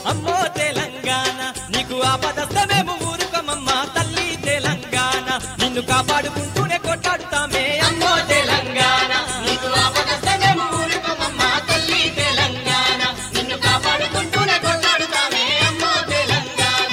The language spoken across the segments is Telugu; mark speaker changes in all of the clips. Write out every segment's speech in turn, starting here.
Speaker 1: అమ్మో తెలంగాణ నీకు ఆపదస్తే మేము ఊరుకోమమ్మా తల్లి తెలంగాణ నిన్ను కాపాడుకుంటూనే కొట్టాడుతామే అమ్మో తెలంగాణ
Speaker 2: నీకు ఆపదస్తే మేము ఊరుకోమమ్మా తల్లి తెలంగాణ నిన్ను కాపాడుకుంటూనే కొట్లాడుతామే అమ్మో తెలంగాణ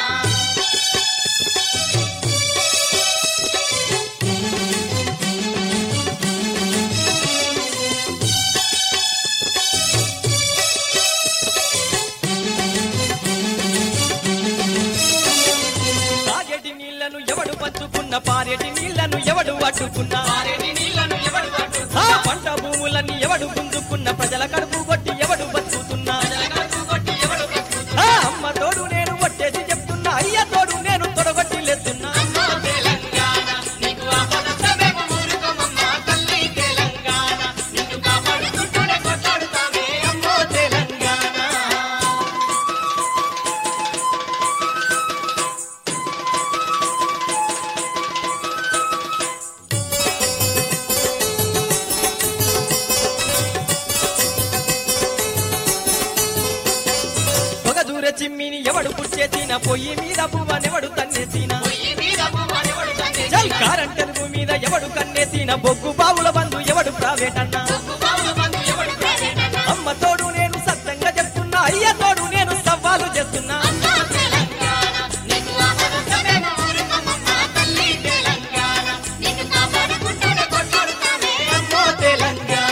Speaker 1: తాగేటి నీళ్లను ఎవడు పంచుకున్న పారేటి నీళ్లను ఎవడు అడ్డుకున్నా
Speaker 2: పారేటి నీళ్లను ఎవడు పట్టు
Speaker 1: ఆ పంట భూములన్నీ ఎవడు గుంజుకున్న ప్రజల కడుపు కొట్టి ఎవడు బతుకుతున్నా
Speaker 2: జలగట్టు కొట్టి ఎవడు పట్టు
Speaker 1: ఆ అమ్మ తోడు నేను ఒట్టేసి చెప్తున్నా అయ్య తోడు నేను తొడగొట్టి లేస్తున్నా
Speaker 2: అమ్మో తెలంగాణ నీకు ఆపదస్తే మేము ఊరుకోమమ్మా తల్లి తెలంగాణ నిన్ను కాపాడుకుంటూనే కొట్లాడుతామే అమ్మో తెలంగాణ
Speaker 1: ఒక దూర చిమ్మిని ఎవడు పుచ్చేసిన పొయ్యి మీద పువ్వనెవడు తన్నేసిన
Speaker 2: పొయ్యి మీద పువ్వనెవడు తండ్రి
Speaker 1: చల్ కారంటెలుగు మీద ఎవడు కన్నేసిన బొగ్గు బావుల బంధు ఎవడు ప్రావేటన్నా
Speaker 2: బొగ్గు బావుల బంధు ఎవడు ప్రైవేట్ అన్న
Speaker 1: అమ్మ తోడు నేను సత్యంగా చెప్తున్నా అయ్య తోడు నేను సవాలు చేస్తున్నా
Speaker 2: అమ్మో తెలంగాణ నీకు ఆపదస్తే మేము ఊరుకోమమ్మా తల్లి తెలంగాణ నిన్ను కాపాడుకుంటూనే కొట్లాడుతామే
Speaker 1: అమ్మో తెలంగాణ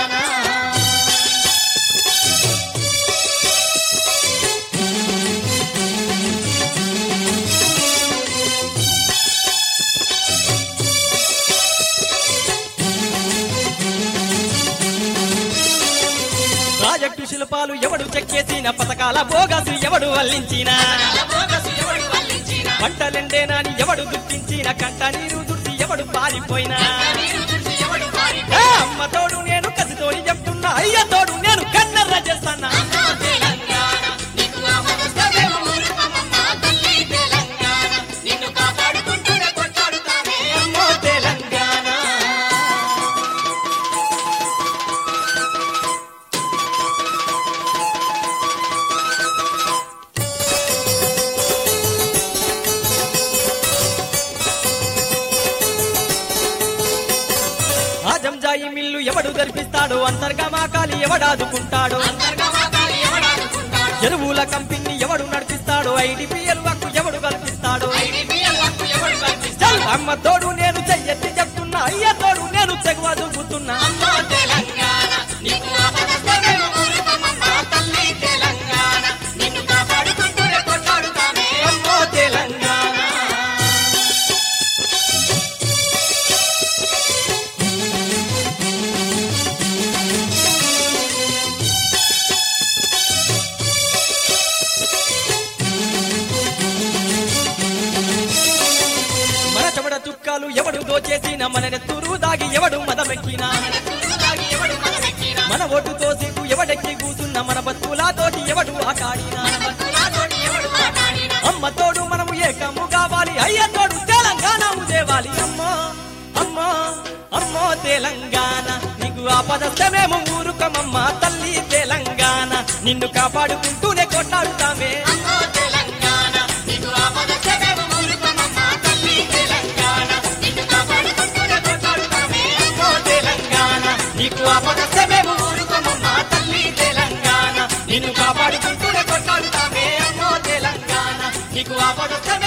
Speaker 1: ప్రాజెక్టు శిల్పాలు ఎవడు చెక్కేసిన పథకాల బోగసు ఎవడు వల్లించిన
Speaker 2: బోగసు ఎవడు వల్లించిన
Speaker 1: పంటలెండేనాని ఎవడు గుర్తించిన కంట నీరు దుర్తి ఎవడు పారిపోయినా
Speaker 2: నీరు చూసి ఎవడు పారి
Speaker 1: ఏ అమ్మ తోడు నేను కసితోని చెప్తున్నా అయ్య తోడు నేను కన్నెర్ర చేస్తానా
Speaker 2: అమ్మో తెలంగాణ నీకు ఆపదస్తే మేము ఊరుకోమమ్మా తల్లి తెలంగాణ నిన్ను కాపాడుకుంటూనే కొట్లాడుతామే
Speaker 1: అమ్మో తెలంగాణ ఆ జంజాయి మిల్లు ఎవడు గర్పిస్తాడో అంతర్గమాకాలి ఎవడాదుకుంటాడో
Speaker 2: అంతర్గమాకాలి ఎవడాడుకుంటాడు
Speaker 1: ఎరువుల కంపెనీ ఎవడు నడిపిస్తాడో ఐడిపిఎల్ హక్కు ఎవడు కల్పిస్తాడో
Speaker 2: ఐడిపిఎల్ హక్కు ఎవడు కల్పిస్తాడు
Speaker 1: చల్ అమ్మ తోడు నేను చెయ్యెత్తి చెప్తున్నా అయ్య తోడు నేను తెగువ దుబ్బుతున్నా
Speaker 2: అమ్మో తెలంగాణ నీకు ఆపదస్తే మేము ఊరుకోమమ్మా తల్లి తెలంగాణ నిన్ను కాపాడుకుంటూనే కొట్లాడుతామే
Speaker 1: అమ్మో తెలంగాణ మన చెమడ చుక్కాలు ఎవడు దోచేసిన మన నెత్తూరు దాగి ఎవడు మదమెక్కినా
Speaker 2: తురుదాగి ఎవడు మనమెక్కినా
Speaker 1: మన ఓటుతో సీటు ఎవడెక్కి కూసున్న మన బతుకులాతోటి ఎవడు ఆటాడినా
Speaker 2: బతుకులాతోటి ఎవడు మాట్లాడినా
Speaker 1: అమ్మ తోడు మనము ఏకము కావాలి అయ్య తోడు తెలంగాణ దేవాలి అమ్మో అమ్మో అమ్మో తెలంగాణ నీకు ఆపదస్తే మేము ఊరుకమమ్మ తల్లి తెలంగాణ నిన్ను కాపాడుకుంటూనే కొట్టాడుతామే
Speaker 2: అమ్మో తెలంగాణ నీకు ఆపదస్తే మేము ఊరుకోమమ్మా తల్లి తెలంగాణ నిన్ను కాపాడుకుంటూనే కొట్లాడుతామే
Speaker 1: అమ్మో తెలంగాణ నీకు ఆపదస్తే మేము ఊరుకమమ్మ తల్లి తెలంగాణ నిన్ను కాపాడుకుంటూనే కొట్టాడుతామే అమ్మో తెలంగాణ నీకు ఆపదస్తే